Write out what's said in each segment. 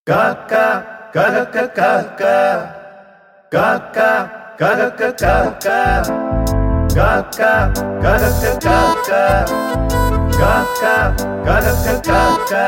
காக்கா ககக்க காக்கா காக்கா ககக்க காக்கா காக்கா ககக்க காக்கா காக்கா ககக்க காக்கா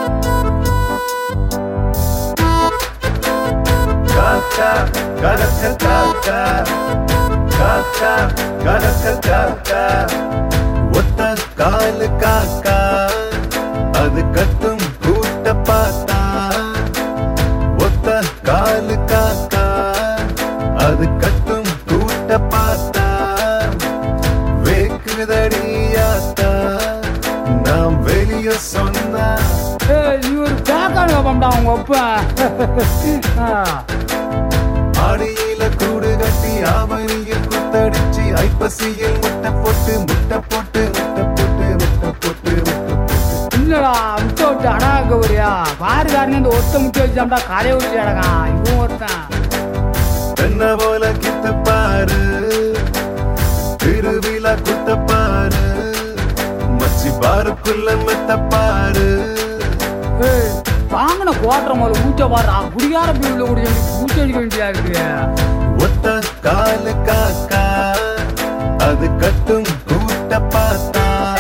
காக்கா ககக்க காக்கா காக்கா ககக்க காக்கா ஒத்த காலு காக்கா அது கட்டும் கூட்ட பார்த்தா ஒத்த காலு காக்கா அது கட்டும் கூட்ட பார்த்தா வேக்குதடியாத்தா நாம் வெளிய சொன்னா ஏய், நீ ஒரு பேக்கான பம்டா உங்க அப்பா ஆ. ஆடியில கூடு கட்டி ஆவணியில் குத்தடிச்சு ஐப்பசியில் முட்டை போட்டு முட்டை போட்டு முட்டை போட்டு முட்டை போட்டு முட்டை போட்டு இல்லடா முட்டை விட்டு அடகாக்க வரியா பாருக்காரனே இந்த ஒத்த முட்டை வச்சாம்டா காலையை விட்டு அடகான் இவன் ஒருத்தன் தென்ன போல கித்து பாரு திருவிழா குத்த பாரு மச்சி பாருக்குள்ள மெத்த பாரு ஏய், வாங்கின கோட்டை முதல்ல ஊச்ச பாடுறா குடிகார பிள்ளை குடி ஊச்ச அடிக்க வேண்டியதா இருக்கு ஒத்த காலு காக்கா அது கட்டும் கூட்ட பார்த்தா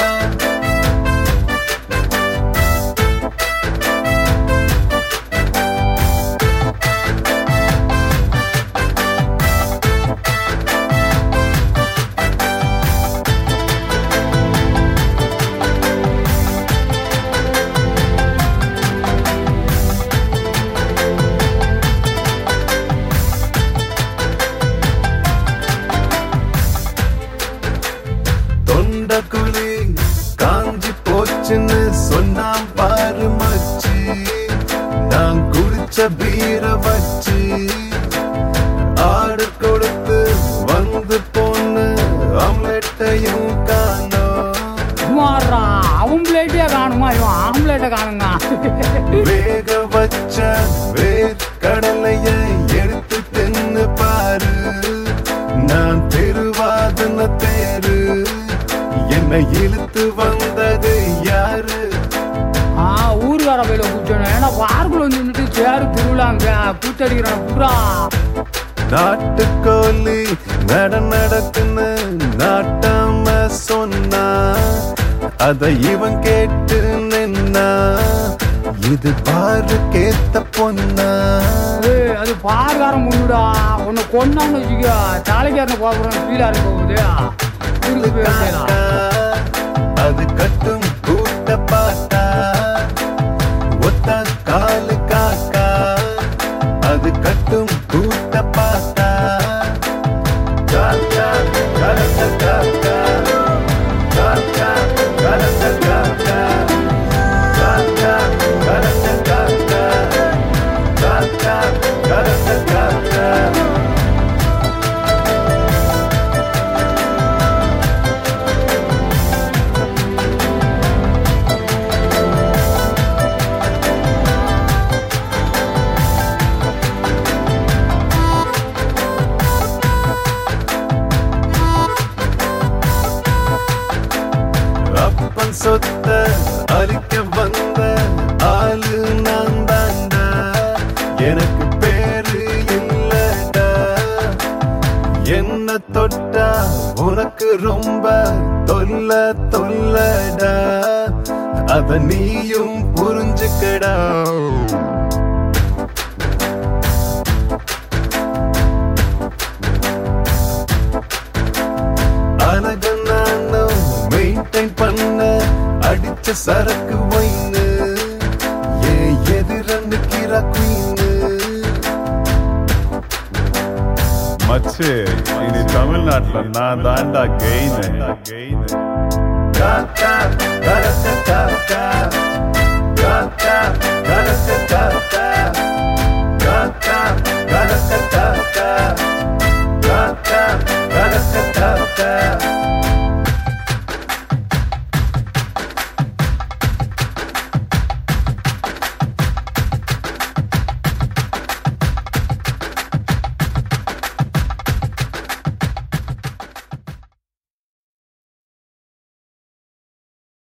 தொண்ட குழி காஞ்சி போச்சுன்னு சொன்னாம் பாரு மச்சி நான் குடிச்ச பீர வச்சு ஆடு கொடுத்து வந்து பொண்ணு ஆம்லெட்டையும் காணோம் சும்மாடுறா அவன் பிளேட்டே காணுமா இவன் ஆம்லேட்டை காணுங்க வேக வச்ச வேர் கடலைய எடுத்து தின்னு பாரு நான் தெருவாதன தேரு என்னை இழுத்து வந்தது யாரு ஆ ஊருக்கார பையில கூச்சணும் ஏன்னா பார்க்குள்ள வந்து நின்றுட்டு சேரு திருவிழாங்க கூத்தடிக்கிறான் புறா நாட்டுக்கோழி நட நடக்குன்னு நாட்டாம சொன்னா அத இவன் கேட்டு நின்னா இது பாரு கேத்த பொண்ணா ஏய், அது பார்க்காரன் முன்னுடா உன்னை கொண்டான்னு வச்சுக்க தலைக்காரனை பார்க்குறோம் ஃபீலா இருக்க போகுது ஊருக்கு போய் வைக்கலாம். காக்கா, அது கட்டும் கூட்ட பார்த்தா ஒத்த காலு காக்கா அது கட்டும் கூட்ட பார்த்தா காக்கா கலக்க காக்கா காக்கா கலக்க காக்கா காக்கா கலக்க காக்கா காக்கா கலக்க காக்கா அப்பன் சொத்த அழிக்க வந்த ஆளு நான் தாண்டா எனக்கு பேரு இல்லடா என்ன தொட்டா உனக்கு ரொம்ப தொல்ல தொல்லடா அத நீயும் புரிஞ்சுக்கடா அழக நானும் மெயின்டைன் பண்ண அடிச்ச சரக்கு வைன்னு ஏ எதிரண்டு கிரா குயின்னு மச்சு இனி தமிழ்நாட்டுல நான் தாண்டா கெயின் காக்கா கரக்க காக்கா